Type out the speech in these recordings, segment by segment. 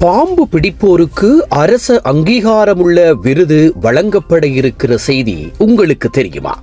பாம்பு பிடிப்போருக்கு அரச அங்கீகாரமுள்ள விருது வழங்கப்பட இருக்கிற செய்தி உங்களுக்கு தெரியுமா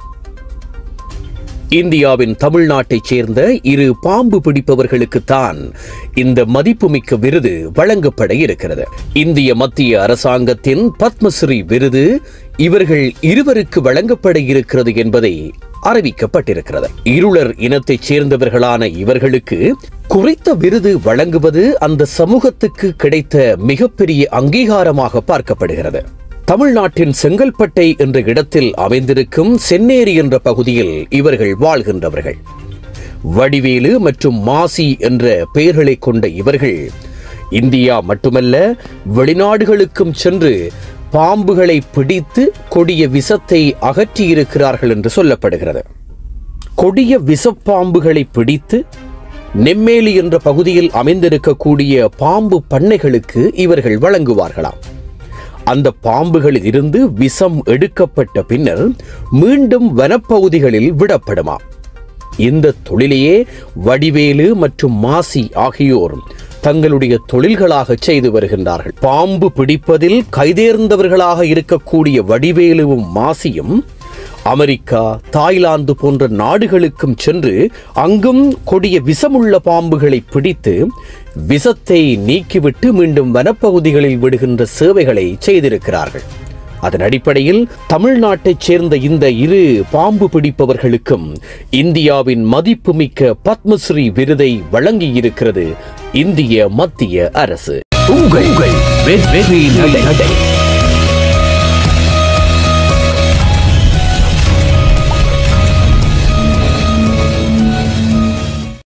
இந்தியாவின் தமிழ்நாட்டைச் சேர்ந்த இரு பாம்பு பிடிப்பவர்களுக்குத்தான் இந்த மதிப்புமிக்க விருது வழங்கப்பட இருக்கிறது இந்திய மத்திய அரசாங்கத்தின் பத்மஸ்ரீ விருது இவர்கள் இருவருக்கு வழங்கப்பட இருக்கிறது என்பதை அறிவிக்கப்பட்டிருக்கிறது இருளர் இனத்தைச் சேர்ந்தவர்களான இவர்களுக்கு குறித்த விருது வழங்குவது அந்த சமூகத்துக்கு கிடைத்த மிகப்பெரிய அங்கீகாரமாக பார்க்கப்படுகிறது தமிழ்நாட்டின் செங்கல்பட்டை என்ற இடத்தில் அமைந்திருக்கும் சென்னேரி என்ற பகுதியில் இவர்கள் வாழ்கின்றவர்கள் வடிவேலு மற்றும் மாசி என்ற பெயர்களை கொண்ட இவர்கள் இந்தியா மட்டுமல்ல வெளிநாடுகளுக்கும் சென்று பாம்புகளை பிடித்து கொடிய விஷத்தை அகற்றியிருக்கிறார்கள் என்று சொல்லப்படுகிறது கொடிய விஷப்பாம்புகளை பிடித்து நெம்மேலி என்ற பகுதியில் அமைந்திருக்கக்கூடிய பாம்பு பண்ணைகளுக்கு இவர்கள் வழங்குவார்களாம் அந்த பாம்புகளில் இருந்து விஷம் எடுக்கப்பட்ட பின்னர் மீண்டும் வனப்பகுதிகளில் விடப்படுமா இந்த தொழிலையே வடிவேலு மற்றும் மாசி ஆகியோர் தங்களுடைய தொழில்களாக செய்து வருகின்றார்கள் பாம்பு பிடிப்பதில் கைதேர்ந்தவர்களாக இருக்கக்கூடிய வடிவேலுவும் மாசியும் அமெரிக்கா தாய்லாந்து போன்ற நாடுகளுக்கும் சென்று அங்கும் கொடிய விஷமுள்ள பாம்புகளை பிடித்து விஷத்தை நீக்கிவிட்டு மீண்டும் வனப்பகுதிகளில் விடுகின்ற சேவைகளை செய்திருக்கிறார்கள் அதன் அடிப்படையில் தமிழ்நாட்டைச் சேர்ந்த இந்த இரு பாம்பு பிடிப்பவர்களுக்கும் இந்தியாவின் மதிப்புமிக்க பத்மஸ்ரீ விருதை வழங்கியிருக்கிறது இந்திய மத்திய அரசு உங்கள் வெற்றி நடை